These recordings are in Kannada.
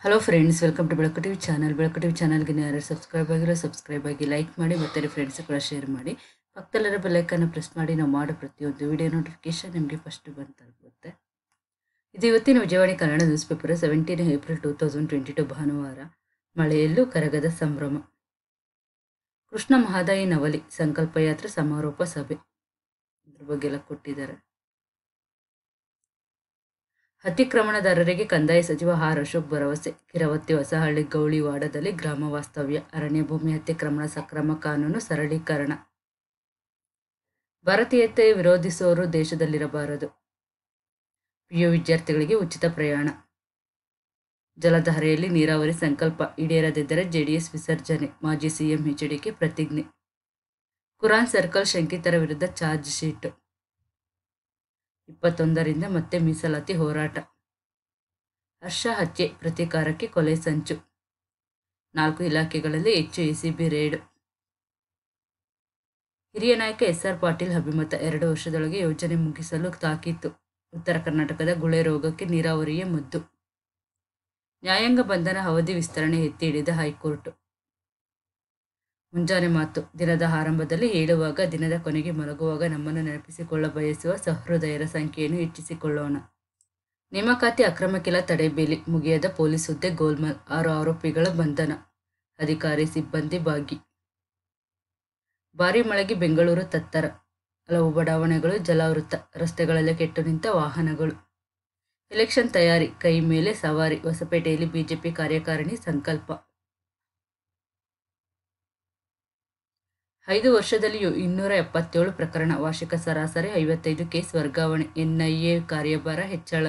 hello friends welcome to Belaku TV channel Belaku TV ಚಾನಲ್ಗೆ ಯಾರು ಸಬ್ಸ್ಕ್ರೈಬ್ ಆಗಿರೋ ಸಬ್ಸ್ಕ್ರೈಬ್ ಆಗಿ ಲೈಕ್ ಮಾಡಿ ಮತ್ತು ಫ್ರೆಂಡ್ಸ್ ಕೂಡ ಶೇರ್ ಮಾಡಿ ಪಕ್ಕದಲ್ಲಿರೋ ಬೆಲ್ಲೈಕನ್ನು ಪ್ರೆಸ್ ಮಾಡಿ ನಾವು ಮಾಡೋ ಪ್ರತಿಯೊಂದು ವಿಡಿಯೋ ನೋಟಿಫಿಕೇಶನ್ ನಿಮಗೆ ಫಸ್ಟ್ ಬಂದು ತಲುಪುತ್ತೆ ಇದು ಇವತ್ತಿನ Vijayavani Kannada news paper seventeen April two thousand twenty two ಭಾನುವಾರ ಮಳೆಯಲ್ಲೂ ಕರಗದ ಸಂಭ್ರಮ ಕೃಷ್ಣ ಮಹಾದಾಯಿ ನವಲಿ ಸಂಕಲ್ಪ ಯಾತ್ರೆ ಸಮಾರೋಪ ಸಭೆ ಇದ್ರ ಬಗ್ಗೆ ಎಲ್ಲ ಕೊಟ್ಟಿದ್ದಾರೆ ಅತಿಕ್ರಮಣದಾರರಿಗೆ ಕಂದಾಯ ಸಚಿವ ಆರ್ ಅಶೋಕ್ ಭರವಸೆ ಕಿರವತ್ತಿ ಹೊಸಹಳ್ಳಿ ಗೌಳಿವಾಡದಲ್ಲಿ ಗ್ರಾಮ ವಾಸ್ತವ್ಯ ಅರಣ್ಯ ಭೂಮಿ ಅತಿಕ್ರಮಣ ಸಕ್ರಮ ಕಾನೂನು ಸರಳೀಕರಣ ಭಾರತೀಯತೆ ವಿರೋಧಿಸುವವರು ದೇಶದಲ್ಲಿರಬಾರದು ಪಿಯು ವಿದ್ಯಾರ್ಥಿಗಳಿಗೆ ಉಚಿತ ಪ್ರಯಾಣ ಜಲಧಾರೆಯಲ್ಲಿ ನೀರಾವರಿ ಸಂಕಲ್ಪ ಈಡೇರದಿದ್ದರೆ ಜೆಡಿಎಸ್ ವಿಸರ್ಜನೆ ಮಾಜಿ ಸಿಎಂ ಎಚ್ಡಿಕೆ ಪ್ರತಿಜ್ಞೆ ಕುರಾನ್ ಸರ್ಕಲ್ ಶಂಕಿತರ ವಿರುದ್ಧ ಚಾರ್ಜ್ ಶೀಟ್ ಇಪ್ಪತ್ತೊಂದರಿಂದ ಮತ್ತೆ ಮೀಸಲಾತಿ ಹೋರಾಟ ಹರ್ಷ ಹತ್ಯೆ ಪ್ರತೀಕಾರಕ್ಕೆ ಕೊಲೆ ಸಂಚು ನಾಲ್ಕು ಇಲಾಖೆಗಳಲ್ಲಿ ಹೆಚ್ಚು ಎಸಿಬಿ ರೇಡ್ ಹಿರಿಯ ನಾಯಕ ಎಸ್ ಆರ್ ಪಾಟೀಲ್ ಅಭಿಮತ ಎರಡು ವರ್ಷದೊಳಗೆ ಯೋಜನೆ ಮುಗಿಸಲು ತಾಕೀತು ಉತ್ತರ ಕರ್ನಾಟಕದ ಗುಳೆ ರೋಗಕ್ಕೆ ನೀರಾವರಿಯೇ ಮದ್ದು ನ್ಯಾಯಾಂಗ ಬಂಧನ ಅವಧಿ ವಿಸ್ತರಣೆ ಎತ್ತಿ ಹಿಡಿದ ಹೈಕೋರ್ಟ್ ಮುಂಜಾನೆ ಮಾತು ದಿನದ ಆರಂಭದಲ್ಲಿ ಹೇಳುವಾಗ ದಿನದ ಕೊನೆಗೆ ಮಲಗುವಾಗ ನಮ್ಮನ್ನು ನೆನಪಿಸಿಕೊಳ್ಳ ಬಯಸುವ ಸಹೃದಯರ ಸಂಖ್ಯೆಯನ್ನು ಹೆಚ್ಚಿಸಿಕೊಳ್ಳೋಣ ನೇಮಕಾತಿ ಅಕ್ರಮಕ್ಕೆಲ್ಲ ತಡೆಬೇಲಿ ಮುಗಿಯದ ಪೊಲೀಸ್ ಹುದ್ದೆ ಗೋಲ್ಮಾಲ್ ಆರು ಆರೋಪಿಗಳ ಬಂಧನ ಅಧಿಕಾರಿ ಸಿಬ್ಬಂದಿ ಭಾಗಿ ಭಾರೀ ಮಳೆಗೆ ಬೆಂಗಳೂರು ತತ್ತರ ಹಲವು ಬಡಾವಣೆಗಳು ಜಲಾವೃತ ರಸ್ತೆಗಳಲ್ಲಿ ಕೆಟ್ಟು ನಿಂತ ವಾಹನಗಳು ಎಲೆಕ್ಷನ್ ತಯಾರಿ ಕೈ ಮೇಲೆ ಸವಾರಿ ಹೊಸಪೇಟೆಯಲ್ಲಿ ಬಿಜೆಪಿ ಕಾರ್ಯಕಾರಿಣಿ ಸಂಕಲ್ಪ ಐದು ವರ್ಷದಲ್ಲಿ ಇನ್ನೂರ ಎಪ್ಪತ್ತೇಳು ಪ್ರಕರಣ ವಾರ್ಷಿಕ ಸರಾಸರಿ ಐವತ್ತೈದು ಕೇಸ್ ವರ್ಗಾವಣೆ ಎನ್ಐಎ ಕಾರ್ಯಭಾರ ಹೆಚ್ಚಳ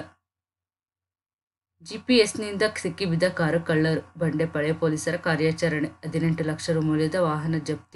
ಜಿಪಿಎಸ್ನಿಂದ ಸಿಕ್ಕಿಬಿದ್ದ ಕಾರು ಕಳ್ಳರು ಬಂಡೆಪಾಳ್ಯ ಪೊಲೀಸರ ಕಾರ್ಯಾಚರಣೆ ಹದಿನೆಂಟು ಲಕ್ಷ ರು ಮೌಲ್ಯದ ವಾಹನ ಜಪ್ತಿ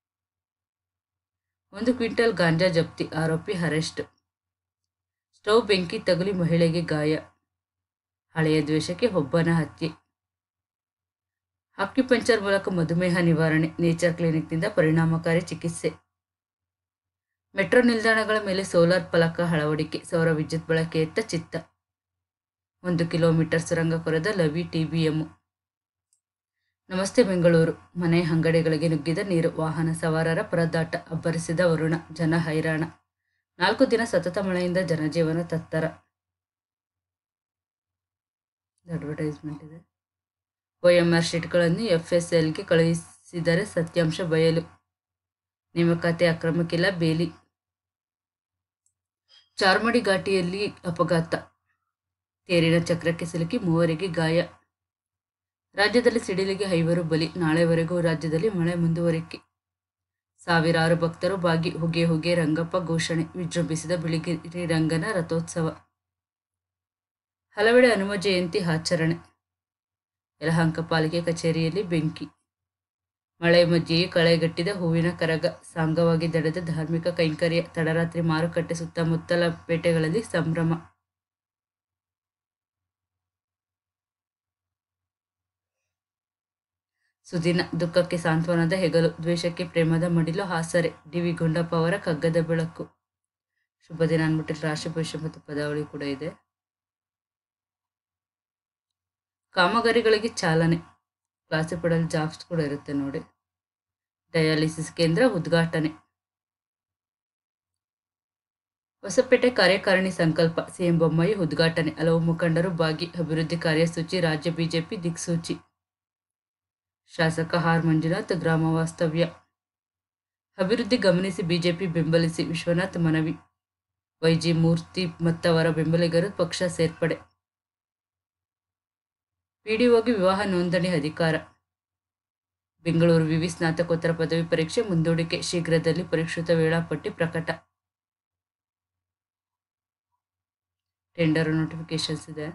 ಒಂದು ಕ್ವಿಂಟಲ್ ಗಾಂಜಾ ಜಪ್ತಿ ಆರೋಪಿ ಅರೆಸ್ಟ್ ಸ್ಟವ್ ಬೆಂಕಿ ತಗುಲಿ ಮಹಿಳೆಗೆ ಗಾಯ ಹಳೆಯ ದ್ವೇಷಕ್ಕೆ ಒಬ್ಬನ ಹತ್ಯೆ ಅಕ್ಯುಪಂಚರ್ ಮೂಲಕ ಮಧುಮೇಹ ನಿವಾರಣೆ ನೇಚರ್ ಕ್ಲಿನಿಕ್ನಿಂದ ಪರಿಣಾಮಕಾರಿ ಚಿಕಿತ್ಸೆ ಮೆಟ್ರೋ ನಿಲ್ದಾಣಗಳ ಮೇಲೆ ಸೋಲಾರ್ ಫಲಕ ಅಳವಡಿಕೆ ಸೌರ ವಿದ್ಯುತ್ ಬಳಕೆಯತ್ತ ಚಿತ್ತ ಒಂದು ಕಿಲೋಮೀಟರ್ ಸುರಂಗ ಕೊರೆದ ಲವಿ ಟಿಬಿಎಂ ನಮಸ್ತೆ ಬೆಂಗಳೂರು ಮನೆ ಅಂಗಡಿಗಳಿಗೆ ನುಗ್ಗಿದ ನೀರು ವಾಹನ ಸವಾರರ ಪರದಾಟ ಅಬ್ಬರಿಸಿದ ವರುಣ ಜನ ಹೈರಾಣ ನಾಲ್ಕು ದಿನ ಸತತ ಮಳೆಯಿಂದ ಜನಜೀವನ ತತ್ತರ ಅಡ್ವರ್ಟೈಸ್ಮೆಂಟ್ ಇದೆ ಒಎಂಆರ್ ಶೀಟ್ಗಳನ್ನು ಎಫ್ಎಸ್ಎಲ್ಗೆ ಕಳುಹಿಸಿದರೆ ಸತ್ಯಾಂಶ ಬಯಲು ನೇಮಕಾತಿ ಅಕ್ರಮಕ್ಕಿಲ್ಲ ಬೇಲಿ ಚಾರ್ಮಡಿ ಘಾಟಿಯಲ್ಲಿ ಅಪಘಾತ ತೇರಿನ ಚಕ್ರಕ್ಕೆ ಸಿಲುಕಿ ಮೂವರಿಗೆ ಗಾಯ ರಾಜ್ಯದಲ್ಲಿ ಸಿಡಿಲಿಗೆ ಐವರು ಬಲಿ ನಾಳೆವರೆಗೂ ರಾಜ್ಯದಲ್ಲಿ ಮಳೆ ಮುಂದುವರಿಕೆ ಸಾವಿರಾರು ಭಕ್ತರು ಭಾಗಿ ಹುಗೆ ಹುಗೆ ರಂಗಪ್ಪ ಘೋಷಣೆ ವಿಜೃಂಭಿಸಿದ ಬಿಳಿಗಿರಿ ರಂಗನ ರಥೋತ್ಸವ ಹಲವೆಡೆ ಹನುಮ ಜಯಂತಿ ಆಚರಣೆ ಯಲಹಂಕ ಪಾಲಿಕೆ ಕಚೇರಿಯಲ್ಲಿ ಬೆಂಕಿ ಮಳೆ ಮಧ್ಯೆಯೇ ಕಳೆಗಟ್ಟಿದ ಹೂವಿನ ಕರಗ ಸಾಂಗವಾಗಿ ದಡೆದ ಧಾರ್ಮಿಕ ಕೈಂಕರ್ಯ ತಡರಾತ್ರಿ ಮಾರುಕಟ್ಟೆ ಸುತ್ತಮುತ್ತಲ ಪೇಟೆಗಳಲ್ಲಿ ಸಂಭ್ರಮ ಸುದಿನ ದುಃಖಕ್ಕೆ ಸಾಂತ್ವನದ ಹೆಗಲು ದ್ವೇಷಕ್ಕೆ ಪ್ರೇಮದ ಮಡಿಲು ಹಾಸರೆ ಡಿ ವಿ ಗುಂಡಪ್ಪ ಅವರ ಕಗ್ಗದ ಬೆಳಕು ಶುಭ ದಿನ ಅಂದ್ಬಿಟ್ಟು ರಾಶಿ ಭವಿಷ್ಯ ಮತ್ತು ಪದಾವಳಿ ಕೂಡ ಇದೆ ಕಾಮಗಾರಿಗಳಿಗೆ ಚಾಲನೆ ಕ್ಲಾಸಿಪಡಲ್ ಜಾಬ್ಸ್ ಕೂಡ ಇರುತ್ತೆ ನೋಡಿ ಡಯಾಲಿಸಿಸ್ ಕೇಂದ್ರ ಉದ್ಘಾಟನೆ ಹೊಸಪೇಟೆ ಕಾರ್ಯಕಾರಿಣಿ ಸಂಕಲ್ಪ ಸಿಎಂ ಬೊಮ್ಮಾಯಿ ಉದ್ಘಾಟನೆ ಹಲವು ಮುಖಂಡರು ಭಾಗಿ ಅಭಿವೃದ್ಧಿ ಕಾರ್ಯಸೂಚಿ ರಾಜ್ಯ ಬಿಜೆಪಿ ದಿಕ್ಸೂಚಿ ಶಾಸಕ ಆರ್ ಮಂಜುನಾಥ್ ಗ್ರಾಮ ವಾಸ್ತವ್ಯ ಅಭಿವೃದ್ಧಿ ಗಮನಿಸಿ ಬಿಜೆಪಿ ಬೆಂಬಲಿಸಿ ವಿಶ್ವನಾಥ್ ಮನವಿ ವೈಜಿ ಮೂರ್ತಿ ಮತ್ತವರ ಬೆಂಬಲಿಗರು ಪಕ್ಷ ಸೇರ್ಪಡೆ ಪಿಡಿಒಗೆ ವಿವಾಹ ನೋಂದಣಿ ಅಧಿಕಾರ ಬೆಂಗಳೂರು ವಿವಿ ಸ್ನಾತಕೋತ್ತರ ಪದವಿ ಪರೀಕ್ಷೆ ಮುಂದೂಡಿಕೆ ಶೀಘ್ರದಲ್ಲಿ ಪರಿಷ್ಕೃತ ವೇಳಾಪಟ್ಟಿ ಪ್ರಕಟ ಟೆಂಡರ್ ನೋಟಿಫಿಕೇಶನ್ಸ್ ಇದೆ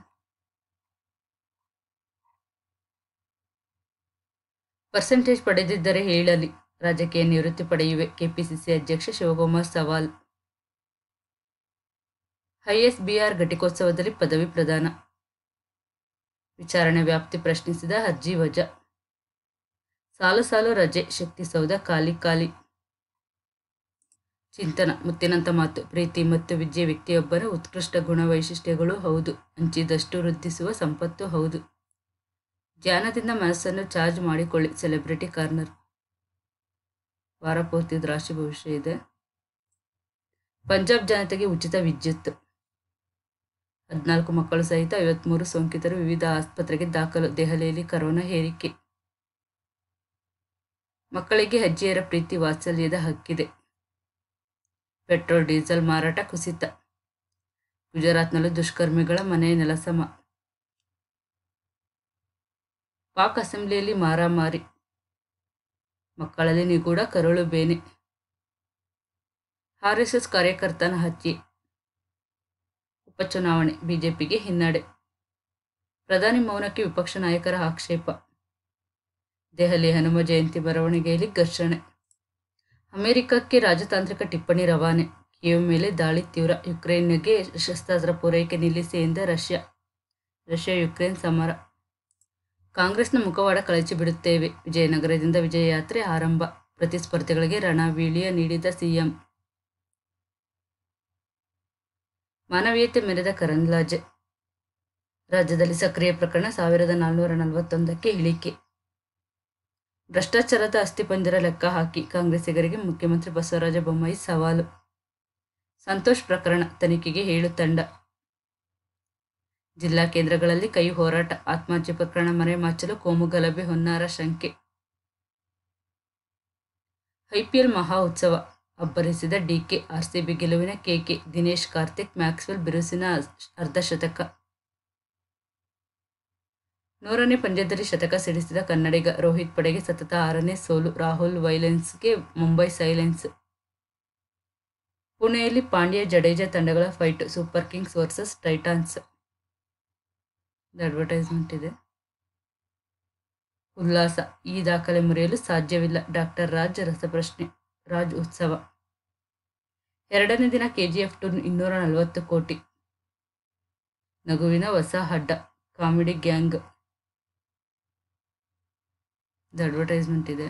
ಪರ್ಸೆಂಟೇಜ್ ಪಡೆದಿದ್ದರೆ ಹೇಳಲಿ ರಾಜಕೀಯ ನಿವೃತ್ತಿ ಪಡೆಯುವೆ ಕೆಪಿಸಿಸಿ ಅಧ್ಯಕ್ಷ ಶಿವಕುಮಾರ್ ಸವಾಲ್ ಐಎಸ್ಬಿಆರ್ ಘಟಿಕೋತ್ಸವದಲ್ಲಿ ಪದವಿ ಪ್ರದಾನ ವಿಚಾರಣೆ ವ್ಯಾಪ್ತಿ ಪ್ರಶ್ನಿಸಿದ ಅರ್ಜಿ ವಜಾ ಸಾಲು ಸಾಲು ರಜೆ ಶಕ್ತಿಸೌಧ ಖಾಲಿ ಖಾಲಿ ಚಿಂತನ ಮುತ್ತಿನಂತ ಮಾತು ಪ್ರೀತಿ ಮತ್ತು ವಿದ್ಯೆ ವ್ಯಕ್ತಿಯೊಬ್ಬರ ಉತ್ಕೃಷ್ಟ ಗುಣ ವೈಶಿಷ್ಟ್ಯಗಳು ಹೌದು ಹಂಚಿದಷ್ಟು ವೃದ್ಧಿಸುವ ಸಂಪತ್ತು ಹೌದು ಧ್ಯಾನದಿಂದ ಮನಸ್ಸನ್ನು ಚಾರ್ಜ್ ಮಾಡಿಕೊಳ್ಳಿ ಸೆಲೆಬ್ರಿಟಿ ಕಾರ್ನರ್ ವಾರ ಪೂರ್ತಿ ರಾಶಿ ಭವಿಷ್ಯ ಇದೆ ಪಂಜಾಬ್ ಜನತೆಗೆ ಉಚಿತ ವಿದ್ಯುತ್ ಹದಿನಾಲ್ಕು ಮಕ್ಕಳು ಸಹಿತ ಐವತ್ಮೂರು ಸೋಂಕಿತರು ವಿವಿಧ ಆಸ್ಪತ್ರೆಗೆ ದಾಖಲು ದೆಹಲಿಯಲ್ಲಿ ಕರೋನಾ ಹೇರಿಕೆ ಮಕ್ಕಳಿಗೆ ಅಜ್ಜಿಯರ ಪ್ರೀತಿ ವಾತ್ಸಲ್ಯದ ಹಕ್ಕಿದೆ ಪೆಟ್ರೋಲ್ ಡೀಸೆಲ್ ಮಾರಾಟ ಕುಸಿತ ಗುಜರಾತ್ನಲ್ಲೂ ದುಷ್ಕರ್ಮಿಗಳ ಮನೆ ನೆಲಸಮ ಪಾಕ್ ಅಸೆಂಬ್ಲಿಯಲ್ಲಿ ಮಾರಾಮಾರಿ ಮಕ್ಕಳಲ್ಲಿ ನಿಗೂಢ ಕರುಳು ಬೇನೆ ಆರ್ ಎಸ್ ಎಸ್ ಕಾರ್ಯಕರ್ತನ ಹತ್ಯೆ ಉಪಚುನಾವಣೆ ಬಿಜೆಪಿಗೆ ಹಿನ್ನಡೆ ಪ್ರಧಾನಿ ಮೌನಕ್ಕೆ ವಿಪಕ್ಷ ನಾಯಕರ ಆಕ್ಷೇಪ ದೆಹಲಿ ಹನುಮ ಜಯಂತಿ ಬರವಣಿಗೆಯಲ್ಲಿ ಘರ್ಷಣೆ ಅಮೆರಿಕಕ್ಕೆ ರಾಜತಾಂತ್ರಿಕ ಟಿಪ್ಪಣಿ ರವಾನೆ ಕಿಯವ್ ಮೇಲೆ ದಾಳಿ ತೀವ್ರ ಯುಕ್ರೇನ್ಗೆ ಶಸ್ತ್ರಾಸ್ತ್ರ ಪೂರೈಕೆ ನಿಲ್ಲಿಸಿ ಎಂದ ರಷ್ಯಾ ರಷ್ಯಾ ಯುಕ್ರೇನ್ ಸಮರ ಕಾಂಗ್ರೆಸ್ನ ಮುಖವಾಡ ಕಳಚಿ ಬಿಡುತ್ತೇವೆ ವಿಜಯನಗರದಿಂದ ವಿಜಯ ಯಾತ್ರೆ ಆರಂಭ ಪ್ರತಿಸ್ಪರ್ಧಿಗಳಿಗೆ ರಣವೀಳ್ಯ ನೀಡಿದ ಸಿಎಂ ಮಾನವೀಯತೆ ಮೆರೆದ ಕರಂದ್ಲಾಜೆ ರಾಜ್ಯದಲ್ಲಿ ಸಕ್ರಿಯ ಪ್ರಕರಣ ಸಾವಿರದ ನಾಲ್ನೂರ ನಲವತ್ತೊಂದಕ್ಕೆ ಇಳಿಕೆ ಭ್ರಷ್ಟಾಚಾರದ ಅಸ್ಥಿಪಂಜರ ಲೆಕ್ಕ ಹಾಕಿ ಕಾಂಗ್ರೆಸ್ಸಿಗರಿಗೆ ಮುಖ್ಯಮಂತ್ರಿ ಬಸವರಾಜ ಬೊಮ್ಮಾಯಿ ಸವಾಲು ಸಂತೋಷ್ ಪ್ರಕರಣ ತನಿಖೆಗೆ ಏಳು ತಂಡ ಜಿಲ್ಲಾ ಕೇಂದ್ರಗಳಲ್ಲಿ ಕೈ ಹೋರಾಟ ಆತ್ಮಹತ್ಯೆ ಪ್ರಕರಣ ಮರೆಮಾಚಲು ಕೋಮು ಗಲಭೆ ಹೊನ್ನಾರ ಶಂಕೆ ಐಪಿಎಲ್ ಮಹಾ ಉತ್ಸವ ಅಬ್ಬರಿಸಿದ ಡಿಕೆ ಆರ್ಸಿಬಿ ಗೆಲುವಿನ ಕೇಕೆ ದಿನೇಶ್ ಕಾರ್ತಿಕ್ ಮ್ಯಾಕ್ಸ್ವೆಲ್ ಬಿರುಸಿನ ಅರ್ಧಶತಕ ನೂರನೇ ಪಂದ್ಯದಲ್ಲಿ ಶತಕ ಸಿಡಿಸಿದ ಕನ್ನಡಿಗ ರೋಹಿತ್ ಪಡೆಗೆ ಸತತ ಆರನೇ ಸೋಲು ರಾಹುಲ್ ವೈಲೆನ್ಸ್ಗೆ ಮುಂಬೈ ಸೈಲೆನ್ಸ್ ಪುಣೆಯಲ್ಲಿ ಪಾಂಡ್ಯ ಜಡೇಜಾ ತಂಡಗಳ fight super kings versus titans advertisement ಇದೆ ಉಲ್ಲಾಸ ಈ ದಾಖಲೆ ಮುರಿಯಲು ಸಾಧ್ಯವಿಲ್ಲ ಡಾಕ್ಟರ್ ರಾಜ್ ರಸಪ್ರಶ್ನೆ ರಾಜ್ ಉತ್ಸವ ಎರಡನೇ ದಿನ ಕೆಜಿಎಫ್ ಟು ಇನ್ನೂರ ನಲವತ್ತು ಕೋಟಿ ನಗುವಿನ ಹೊಸ ಅಡ್ಡ ಕಾಮಿಡಿ ಗ್ಯಾಂಗ್ ಅಡ್ವರ್ಟೈಸ್ಮೆಂಟ್ ಇದೆ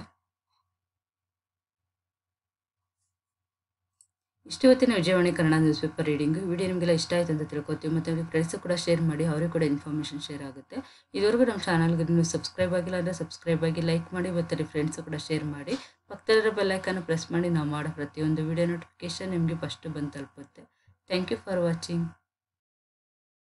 ಇಷ್ಟು ಹೊತ್ತಿನ Vijayavani Kannada news paper reading video ನಿಮಗೆಲ್ಲ ಇಷ್ಟ ಆಯ್ತು ಅಂತ ತಿಳ್ಕೊತೀವಿ ಮತ್ತು ನಿಮಗೆ ಫ್ರೆಂಡ್ಸ್ ಕೂಡ ಶೇರ್ ಮಾಡಿ ಅವರಿಗೆ ಕೂಡ ಇನ್ಫಾರ್ಮೇಷನ್ ಶೇರ್ ಆಗುತ್ತೆ ಇದುವರೆಗೂ ನಮ್ಮ ಚಾನಲ್ಗೆ ನೀವು ಸಬ್ಸ್ಕ್ರೈಬ್ ಆಗಿಲ್ಲ ಅಂದರೆ ಸಬ್ಸ್ಕ್ರೈಬ್ ಆಗಿ ಲೈಕ್ ಮಾಡಿ ಮತ್ತು ಫ್ರೆಂಡ್ಸ್ ಕೂಡ ಶೇರ್ ಮಾಡಿ ಪಕ್ಕದಲ್ಲಿರೋ ಬೆಲ್ಲೈಕನ್ನು ಪ್ರೆಸ್ ಮಾಡಿ ನಾವು ಮಾಡೋ ಪ್ರತಿಯೊಂದು ವಿಡಿಯೋ ನೋಟಿಫಿಕೇಶನ್ ನಿಮಗೆ ಫಸ್ಟ್ ಬಂದು ತಲುಪುತ್ತೆ ಥ್ಯಾಂಕ್ ಯು ಫಾರ್ ವಾಚಿಂಗ್